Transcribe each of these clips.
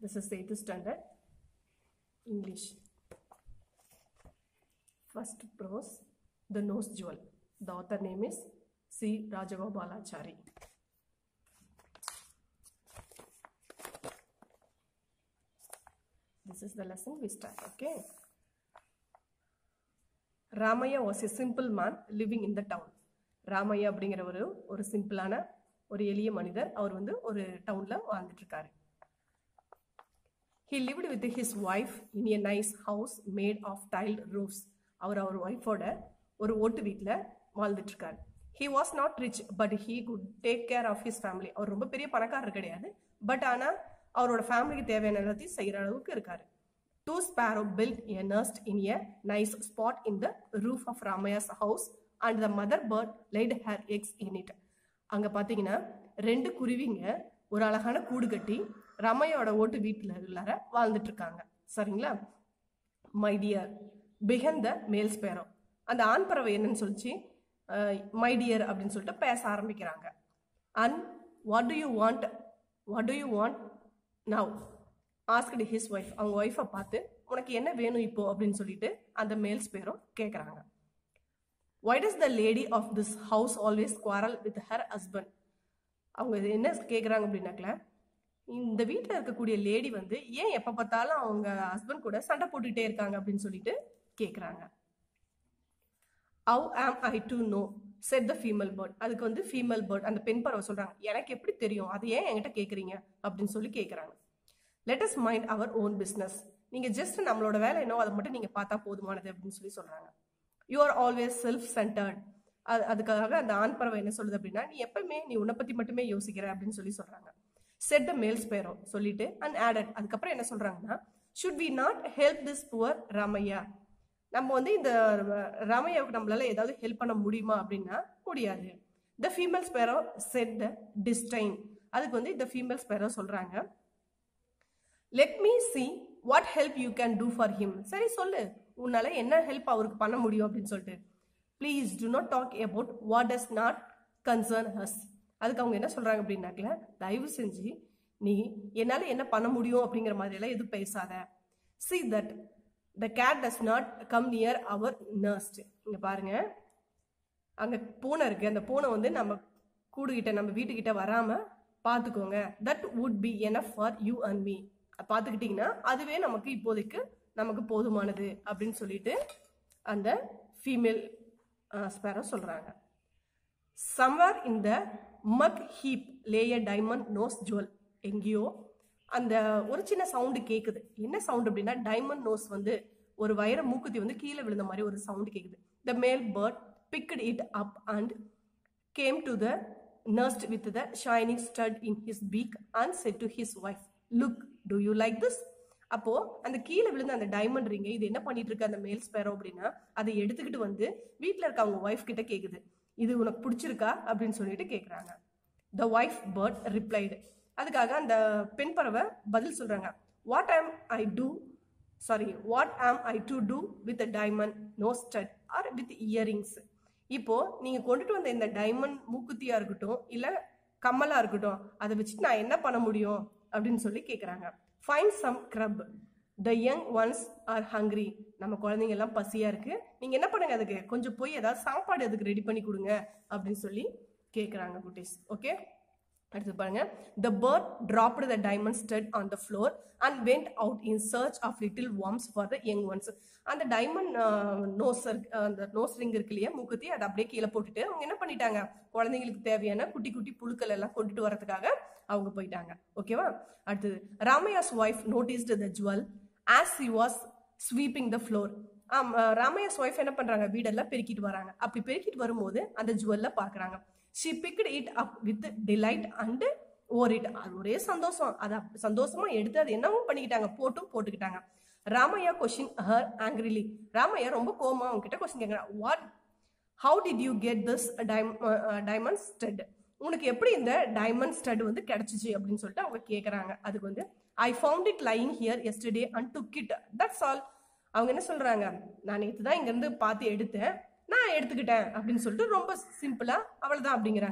This is 8th standard English. First prose, The Nose Jewel. The author name is C. Rajagobalachari. This is the lesson we start, okay? Ramaiah was a simple man living in the town Ramaiah அப்படிங்கிற ஒரு ஒரு சிம்பிளான ஒரு எளிய மனிதர் அவர் வந்து ஒரு டவுனில் வாழ்ந்துட்டு இருக்காரு he lived with his wife in a nice house made of tiled roofs அவர் அவர் ஒய்ஃபோட ஒரு ஓட்டு வீட்டில் வாழ்ந்துட்டு இருக்காரு he was not rich but he could take care of his family அவர் ரொம்ப பெரிய பணக்காரர் கிடையாது பட் ஆனால் அவரோட ஃபேமிலிக்கு தேவையான எல்லாத்தையும் செய்கிற அளவுக்கு இருக்காரு two sparrow built a nest in a nice spot in the roof of Ramaiah's house and the mother bird laid her eggs in it அங்கே பார்த்தீங்கன்னா ரெண்டு குருவிங்க ஒரு அழகான கூடு கட்டி ரமையோட ஓட்டு வீட்டில் உள்ளார வாழ்ந்துட்டு இருக்காங்க சரிங்களா மை டியர் பிகன் த மேல் ஸ்பேரோ அந்த ஆண் பறவை என்னன்னு சொல்லிச்சு மை டியர் அப்படின்னு சொல்லிட்டு பேச ஆரம்பிக்கிறாங்க and what do you want what do you want now asked his wife அவங்க ஒய்ஃபை பார்த்து உனக்கு என்ன வேணும் இப்போ அப்படின்னு சொல்லிட்டு அந்த மேல் ஸ்பேரும் கேட்குறாங்க why does the lady of this house always quarrel with her husband அவங்க என்ன கேட்குறாங்க அப்படின்னாக்கல இந்த வீட்டில் இருக்கக்கூடிய லேடி வந்து ஏன் எப்போ பார்த்தாலும் அவங்க ஹஸ்பண்ட் கூட சண்டை போட்டுக்கிட்டே இருக்காங்க அப்படின்னு சொல்லிட்டு கேட்குறாங்க how am I to know said the female bird அதுக்கு வந்து ஃபீமேல் பேர்ட் அந்த பெண் பறவை சொல்கிறாங்க எனக்கு எப்படி தெரியும் அதை ஏன் என்கிட்ட கேட்குறீங்க அப்படின்னு சொல்லி கேட்குறாங்க let us mind our own business நீங்கள் ஜஸ்ட் நம்மளோட வேலை என்னவோ அதை மட்டும் நீங்கள் பார்த்தா போதுமானது அப்படின்னு சொல்லி சொல்கிறாங்க you are always self centred அது அதுக்காக அந்த ஆண் பறவை என்ன சொல்லுது அப்படின்னா நீ எப்பவுமே நீ உன்னை பற்றி மட்டுமே யோசிக்கிற அப்படின்னு சொல்லி சொல்கிறாங்க செட் த மேல் ஸ்பேரோ சொல்லிட்டு அண்ட் ஆடட் அதுக்கப்புறம் என்ன சொல்கிறாங்கன்னா should we not help this poor Ramaiah நம்ம வந்து இந்த ராமையாவுக்கு நம்மளால ஏதாவது ஹெல்ப் பண்ண முடியுமா அப்படின்னா முடியாது the female sparrow said the disdain அதுக்கு வந்து இந்த ஃபீமேல் ஸ்பேரோ சொல்கிறாங்க let me see what help you can do for him சரி சொல்லு உன்னால என்ன ஹெல்ப் அவருக்கு பண்ண முடியும் அப்படின்னு சொல்லிட்டு please do not talk about what does not concern us அதுக்கு அவங்க என்ன சொல்றாங்க அப்படின்னாக்கல தயவு செஞ்சு நீ என்னால் என்ன பண்ண முடியும் அப்படிங்கிற மாதிரியெல்லாம் எதுவும் பேசாத see that the cat does not come near our nest இங்கே பாருங்க அங்கே பூனை இருக்கு அந்த பூனை வந்து நம்ம கூடுகிட்ட நம்ம வீட்டுக்கிட்ட வராமல் பார்த்துக்கோங்க that would be enough for you and me பார்த்துக்கிட்டிங்கன்னா அதுவே நமக்கு இப்போதைக்கு நமக்கு போதுமானது அப்படின்னு சொல்லிட்டு அந்த ஃபீமேல் ஸ்பேரோ சொல்கிறாங்க somewhere in the muck heap lay a diamond nose jewel எங்கேயோ அந்த ஒரு சின்ன சவுண்டு கேட்குது என்ன சவுண்ட் அப்படின்னா டைமண்ட் நோஸ் வந்து ஒரு வயர மூக்குத்தி வந்து கீழே விழுந்த மாதிரி ஒரு சவுண்டு கேட்குது the male bird picked it up and came to the nest with the shining stud in his beak and said to his wife look do you like this அப்போ அந்த கீழே விழுந்த அந்த டைமண்ட் ரிங்க இது என்ன பண்ணிட்டு இருக்கு அந்த மேல் ஸ்பேரோ அப்படின்னா அதை எடுத்துக்கிட்டு வந்து வீட்டில் இருக்க அவங்க ஒய்ஃப் கிட்ட கேக்குது இது உனக்கு பிடிச்சிருக்கா அப்படின்னு சொல்லிட்டு கேட்குறாங்க த ஒய்ஃப் பேர்ட் ரிப்ளைடு அதுக்காக அந்த பெண் பறவை பதில் சொல்றாங்க what am I two sorry what am I to do with diamond nose stud or with earrings இப்போ நீங்க கொண்டுட்டு வந்த இந்த டைமண்ட் மூக்குத்தியா இருக்கட்டும் இல்ல கம்மலா இருக்கட்டும் அதை வச்சுட்டு நான் என்ன பண்ண முடியும் அப்படின்னு சொல்லி கேட்குறாங்க fine some grub the young ones are hungry நம்ம குழந்தைங்க எல்லாம் பசியா இருக்கு நீங்க என்ன பண்ணுங்க அதுக்கு கொஞ்சம் போய் ஏதாவது சாப்பாடு அதுக்கு ரெடி பண்ணி கொடுங்க அப்படின்னு சொல்லி கேட்குறாங்க குட்டீஸ் ஓகே அடுத்து பாருங்க the bird dropped the diamond stud on the floor and went out in search of little worms for the young ones அந்த டைமண்ட் நோஸ் அந்த நோஸ் ரிங் இருக்கு இல்லையா மூக்குத்தி அதை அப்படியே கீழே போட்டுட்டு அவங்க என்ன பண்ணிட்டாங்க குழந்தைங்களுக்கு தேவையான குட்டி குட்டி புழுக்கள் எல்லாம் கொண்டுட்டு வரதுக்காக அவங்க போயிட்டாங்க ஓகேவா அடுத்தது Ramaiah's wife noticed the jewel as she was sweeping the floor Ramaiah's wife என்ன பண்றாங்க வீடெல்லாம் பெருக்கிட்டு வராங்க அப்படி பெருக்கிட்டு வரும்போது அந்த ஜுவல்ல பாக்குறாங்க she picked it up with delight and wore it அது ஒரே சந்தோஷம் அதை சந்தோஷமா எடுத்து அது என்னவும் பண்ணிக்கிட்டாங்க போட்டும் போட்டுக்கிட்டாங்க Ramaiah question her angrily Ramaiah ரொம்ப கோமா அவங்க கிட்ட கொஸ்டின் கேட்குறாங்க what how did you get this diamond stud உனக்கு எப்படி இந்த டைமண்ட் ஸ்டட் வந்து கிடைச்சிச்சு அப்படின்னு சொல்லிட்டு அவங்க கேட்குறாங்க அதுக்கு வந்து I found it lying here yesterday and took it that's all அவங்க என்ன சொல்றாங்க நான் நேற்று தான் இங்கேருந்து பார்த்து எடுத்தேன் நான் எடுத்துக்கிட்டேன் அப்படின்னு சொல்லிட்டு ரொம்ப சிம்பிளா அவ்வளவுதான் அப்படிங்கிறாங்க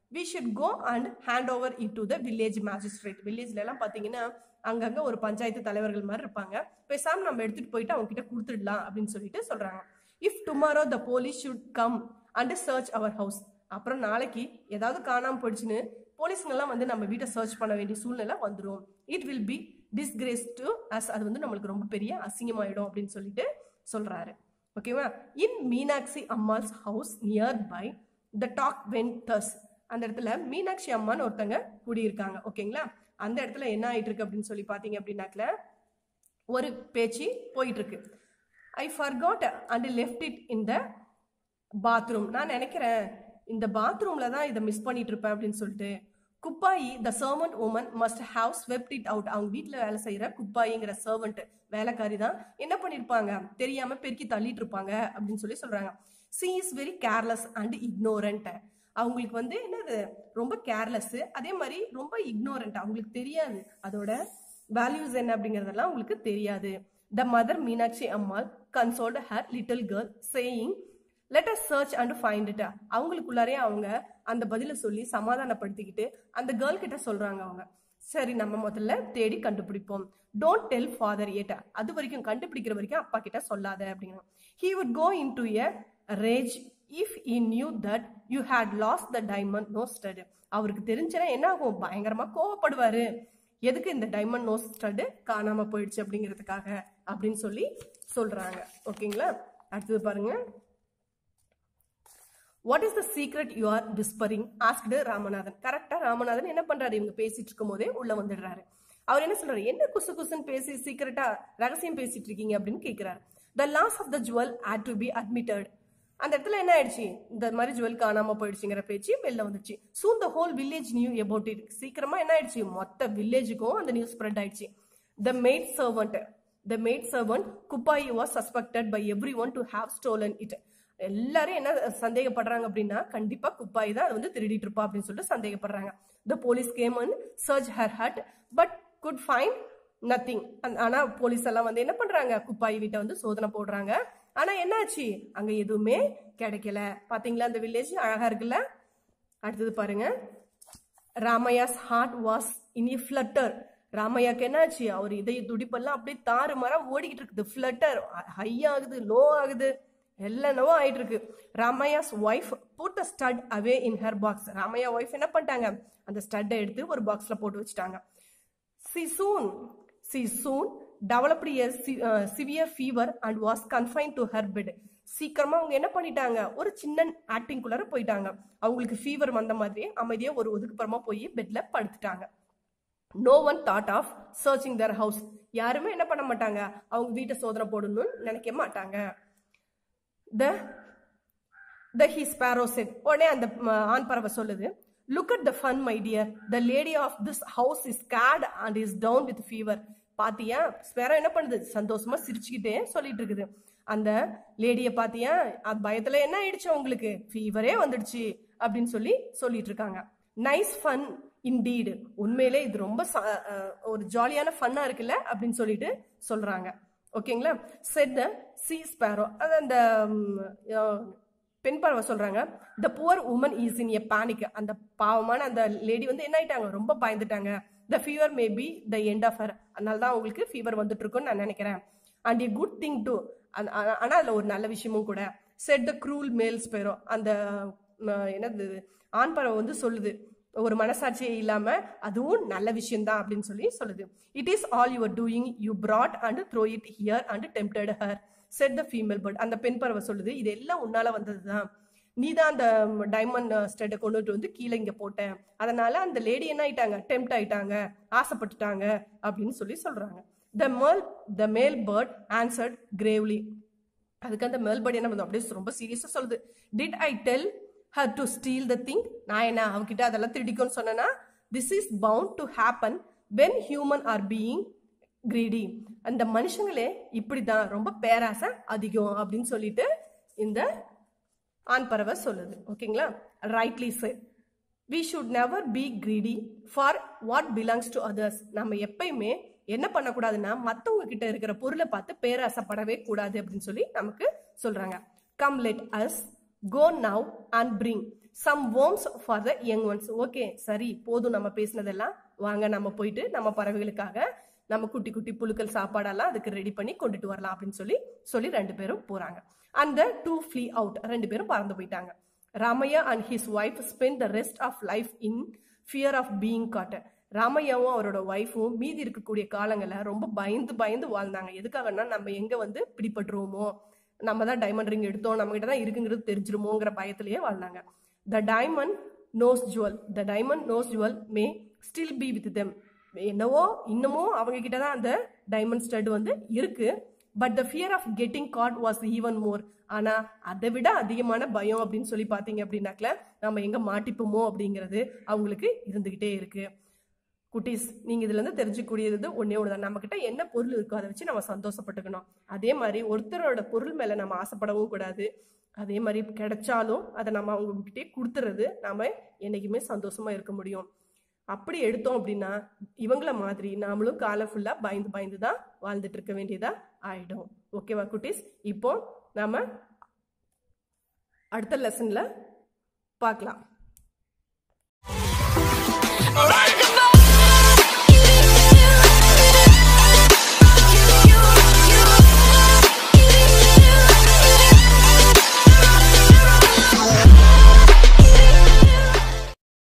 we should go and hand over it to the village magistrate வில்லேஜ்ல எல்லாம் பாத்தீங்கன்னா அங்கங்க ஒரு பஞ்சாயத்து தலைவர்கள் மாதிரி இருப்பாங்க பேசாம நம்ம எடுத்துட்டு போயிட்டு அவங்க கிட்ட கொடுத்துடலாம் அப்படின்னு சொல்லிட்டு சொல்றாங்க if tomorrow the police should come and search our house அப்புறம் நாளைக்கு ஏதாவது காணாம போயிடுச்சுன்னு போலீஸுங்கெல்லாம் வந்து நம்ம வீட்டை சர்ச் பண்ண வேண்டிய சூழ்நிலை வந்துடும் it will be disgrace to us அது வந்து நம்மளுக்கு ரொம்ப பெரிய அசிங்கமாயிடும் அப்படின்னு சொல்லிட்டு சொல்றாரு ஓகேவா in Meenakshi Ammal's house near by the talk vendors அந்த இடத்துல மீனாட்சி அம்மான்னு ஒருத்தங்க குடியிருக்காங்க ஓகேங்களா அந்த இடத்துல என்ன ஆயிட்டு இருக்கு அப்படின்னு சொல்லி பாத்தீங்க அப்படின்னாக்கல ஒரு பேச்சு போயிட்டு இருக்கு I forgot and left it in the bathroom நான் நினைக்கிறேன் இந்த பாத்ரூம்ல தான் இதை மிஸ் பண்ணிட்டு இருப்பேன் அப்படின்னு சொல்லிட்டு Kuppayi the servant woman must have swept it out அவங்க வீட்டில் வேலை செய்யற குப்பாயிங்கிற சர்வெண்ட் வேலைக்காரி தான் என்ன பண்ணிருப்பாங்க தெரியாம பெருக்கி தள்ளிட்டு இருப்பாங்க அப்படின்னு சொல்லி சொல்றாங்க she is very careless and ignorant அவங்களுக்கு வந்து என்னது ரொம்ப கேர்லெஸ் அதே மாதிரி ரொம்ப இக்னோரண்ட் அவங்களுக்கு தெரியாது அதோட வேல்யூஸ் என்ன அப்படிங்கறதெல்லாம் அவங்களுக்கு தெரியாது the mother Meenakshi Ammal consoled her little girl saying let us search and find it அவங்களுக்குள்ளாரே அவங்க அந்த பதில சொல்லி சமாதானப்படுத்திக்கிட்டு அந்த கேர்ள் கிட்ட சொல்றாங்க அவங்க சரி நம்ம முதல்ல தேடி கண்டுபிடிப்போம் டோன்ட் டெல் ஃபாதர் ஏட்ட அது வரைக்கும் கண்டுபிடிக்கிற வரைக்கும் அப்பா கிட்ட சொல்லாத அப்படிங்கிறாங்க he would go into a rage if he knew that you had lost the diamond nose stud அவருக்கு தெரிஞ்சனா என்ன ஆகும் பயங்கரமா கோவப்படுவாரு எதுக்கு இந்த டைமண்ட் நோ ஸ்டட் காணாம போயிடுச்சு அப்படிங்கிறதுக்காக அப்படின்னு சொல்லி சொல்றாங்க ஓகேங்களா அடுத்தது பாருங்க what is the secret you are whispering asked Ramanathan கரெக்டா ராமநாதன் என்ன பண்றாரு இவங்க பேசிட்டு இருக்கும் போதே உள்ள வந்துடுறாரு அவர் என்ன சொல்றாரு என்ன குசு குசுன்னு பேசி சீக்கிரட்டா ரகசியம் பேசிட்டு இருக்கீங்க அப்படின்னு கேட்கிறாரு the loss of the jewel had to be admitted அந்த இடத்துல என்ன ஆயிடுச்சு இந்த மாதிரி ஜுவல் காணாம போயிடுச்சுங்கிற பேச்சு வெளில வந்துச்சு soon the whole village knew about it சீக்கிரமா என்ன ஆயிடுச்சு மொத்த வில்லேஜுக்கும் அந்த நியூஸ் ஸ்ப்ரெட் ஆயிடுச்சு the maid servant the maid servant Kuppayi was suspected by everyone to have stolen it எல்லாரும் என்ன சந்தேகப்படுறாங்க அப்படின்னா கண்டிப்பா குப்பாய் தான் அதை வந்து திருடிட்டு இருப்பா அப்படின்னு சொல்லிட்டு சந்தேகப்படுறாங்க the police came and search her hut but could find nothing ஆனா போலீஸ் எல்லாம் வந்து என்ன பண்றாங்க குப்பாய் வீட்டை வந்து சோதனை போடுறாங்க ஆனா என்னாச்சு அங்க எதுவுமே கிடைக்கல பாத்தீங்களா அந்த வில்லேஜ் அழகா இருக்குல்ல அடுத்தது பாருங்க Ramaiah's heart was in a flutter ராமையாக்கு என்னாச்சு அவர் இதய துடிப்பெல்லாம் அப்படியே தாறு மரம் ஓடிக்கிட்டு இருக்குது ஃபிளட்டர் ஹை ஆகுது லோ ஆகுது எல்லானவோ ஆயிட்டு இருக்கு Ramaiah's wife put stud away in her box Ramaiah wife என்ன பண்ணிட்டாங்க அந்த ஸ்டட்டை எடுத்து ஒரு பாக்ஸ்ல போட்டு வச்சுட்டாங்க she soon she soon developed a severe fever and was confine to her bed சீக்கிரமா அவங்க என்ன பண்ணிட்டாங்க ஒரு சின்ன ஆக்டிங் குள்ளார போயிட்டாங்க அவங்களுக்கு ஃபீவர் வந்த மாதிரி அமைதியா ஒரு ஒதுக்குப்புறமா போய் பெட்ல படுத்துட்டாங்க no one thought of searching their house யாருமே என்ன பண்ண மாட்டாங்க அவங்க வீட்டை சோதனை போடணும்னு நினைக்க மாட்டாங்க the the he sparrow said உடனே அந்த ஆண் பறவை சொல்லுது look at the fun my dear the lady of this house is caught and is down with fever பாத்தியா ஸ்பேரோ என்ன பண்ணுது சந்தோஷமா சிரிச்சுக்கிட்டே சொல்லிட்டு இருக்குது அந்த லேடிய பாத்தியா அது பயத்துல என்ன ஆயிடுச்சு உங்களுக்கு ஃபீவரே வந்துடுச்சு அப்படின்னு சொல்லி சொல்லிட்டு இருக்காங்க நைஸ் ஃபன் இன்டீடு உண்மையிலே இது ரொம்ப ஒரு ஜாலியான ஃபன்னா இருக்குல்ல அப்படின்னு சொல்லிட்டு சொல்றாங்க ஓகேங்களா செட் த சி ஸ்பேரோ அது அந்த பெண் பறவை சொல்றாங்க the poor woman is in a panic அந்த பாவமான அந்த லேடி வந்து என்ன ஆயிட்டாங்க ரொம்ப பயந்துட்டாங்க the fever may be the end of her அதனால தான் அவங்களுக்கு ஃபீவர் வந்துட்டு இருக்குன்னு நான் நினைக்கிறேன் and a good thing too ஆனா அதுல ஒரு நல்ல விஷயமும் கூட said the cruel male sparrow அந்த என்னது ஆண் பறவை வந்து சொல்லுது ஒரு மனசாட்சியே இல்லாம அதுவும் நல்ல விஷயம் தான் அப்படின்னு சொல்லி சொல்லுது it is all your doing you brought and threw it here and tempted her said the female bird அந்த பெண் பறவை சொல்லுது இது எல்லாம் உன்னால வந்தது தான் நீ தான் அந்த டைமண்ட் ஸ்டெட்டை கொண்டுட்டு வந்து கீழே இங்க போட்டேன் அதனால அந்த லேடி என்ன ஆயிட்டாங்க டெம்ட் ஆயிட்டாங்க ஆசைப்பட்டுட்டாங்க அப்படின்னு சொல்லி சொல்றாங்க த மேல் த மேல் பேர்ட் ஆன்சர்ட் கிரேவ்லி அதுக்கு அந்த மேல் பேர்ட் என்ன பண்ணும் அப்படியே ரொம்ப சீரியஸா சொல்லுது did I tell her to steal the thing நான் என்ன அவகிட்ட அதெல்லாம் திருடிக்கும்னு சொன்னேன்னா this is bound to happen when human are being greedy அந்த மனுஷங்களே இப்படிதான் ரொம்ப பேராசை அதிகம் அப்படின்னு சொல்லிட்டு இந்த ஆண் பறவை சொல்லுது ஓகேங்களா rightly said we should never be greedy for what belongs to others நம்ம எப்பயுமே என்ன பண்ணக்கூடாதுன்னா மற்றவங்க கிட்ட இருக்கிற பொருளை பார்த்து பேராசைப்படவே கூடாது அப்படின்னு சொல்லி நமக்கு சொல்றாங்க come let us go now and bring some worms for the young ones okay சரி போதும் நம்ம பேசினதெல்லாம் வாங்க நம்ம போயிட்டு நம்ம பறவைகளுக்காக நம்ம குட்டி குட்டி புழுக்கள் சாப்பாடெல்லாம் அதுக்கு ரெடி பண்ணி கொண்டுட்டு வரலாம் அப்படின்னு சொல்லி சொல்லி ரெண்டு பேரும் போறாங்க அந்த டூ ஃப்ளீ அவுட் ரெண்டு பேரும் பறந்து போயிட்டாங்க Ramaiah and his wife spend the rest of life in fear of being caught ராமையாவும் அவரோட ஒய்ஃபும் மீதி இருக்கக்கூடிய காலங்களில் ரொம்ப பயந்து பயந்து வாழ்ந்தாங்க எதுக்காகன்னா நம்ம எங்க வந்து பிடிபட்டுருவோமோ நம்ம தான் டைமண்ட் ரிங் எடுத்தோம் நம்ம கிட்ட தான் இருக்குங்கிறது தெரிஞ்சிருமோங்கிற பயத்திலேயே வாழ்ந்தாங்க the diamond nose jewel the diamond nose jewel may still be with them என்னவோ இன்னமும் அவங்க கிட்ட தான் அந்த டைமண்ட் ஸ்டட் வந்து இருக்கு but the fear of getting caught was even more ஆனா அதை விட அதிகமான பயம் அப்படின்னு சொல்லி பாத்தீங்க அப்படின்னாக்கல நம்ம எங்க மாட்டிப்போமோ அப்படிங்கிறது அவங்களுக்கு இருந்துகிட்டே இருக்கு குட்டீஸ் நீங்க இதுல இருந்து தெரிஞ்சுக்கூடியது ஒன்னே ஒண்ணுதான் நம்ம கிட்ட என்ன பொருள் இருக்கோ அதை வச்சு நம்ம சந்தோஷப்பட்டுக்கணும் அதே மாதிரி ஒருத்தரோட பொருள் மேல நம்ம ஆசைப்படவும் கூடாது அதே மாதிரி கிடைச்சாலும் அதை நம்ம அவங்ககிட்டயே கொடுத்துறது நாம என்னைக்குமே சந்தோஷமா இருக்க முடியும் அப்படி எடுத்தோம் அப்படின்னா இவங்கள மாதிரி நாமளும் காலம் ஃபுல்லா பயந்து பயந்து தான் வாழ்ந்துட்டு இருக்க வேண்டியதா ஆயிடும் ஓகேவா குட்டீஸ் இப்போ நாம அடுத்த லெசன்ல பார்க்கலாம்